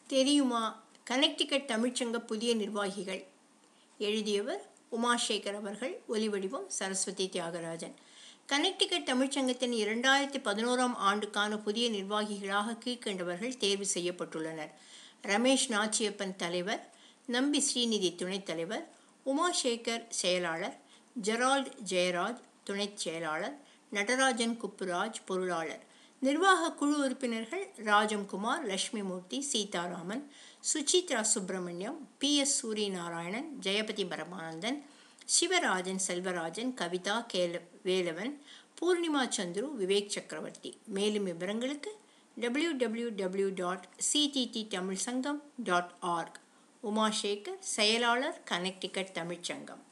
தெரியுமா கனெக்டிகட் தமிழ்ச்சங்க புதிய நிர்வாகிகள் எழுதியவர் உமாசேகர் அவர்கள் ஒலிவடிவம் சரஸ்வதி தியாகராஜன் கனெக்டிகட் தமிழ்ச்சங்கத்தின் இரண்டாயிரத்தி பதினோராம் ஆண்டுக்கான புதிய நிர்வாகிகளாக கீழ்கண்டவர்கள் தேர்வு செய்யப்பட்டுள்ளனர் ரமேஷ் நாச்சியப்பன் தலைவர் நம்பி ஸ்ரீநிதி துணைத் தலைவர் உமாசேகர் செயலாளர் ஜெரால்ட் ஜெயராஜ் துணைச் செயலாளர் நடராஜன் குப்புராஜ் பொருளாளர் நிர்வாக குழு உறுப்பினர்கள் ராஜம்குமார் லட்சுமிமூர்த்தி சீதாராமன் சுசித்ரா சுப்பிரமணியம் பி எஸ் சூரியநாராயணன் ஜெயபதி பரமானந்தன் சிவராஜன் செல்வராஜன் கவிதா கேல வேலவன் பூர்ணிமா சந்துரு விவேக் சக்கரவர்த்தி மேலும் விவரங்களுக்கு W W W dot CTT Tamil Sangam dot arc உமாசேகர் செயலாளர் கனெக்டிகட் தமிழ்ச்சங்கம்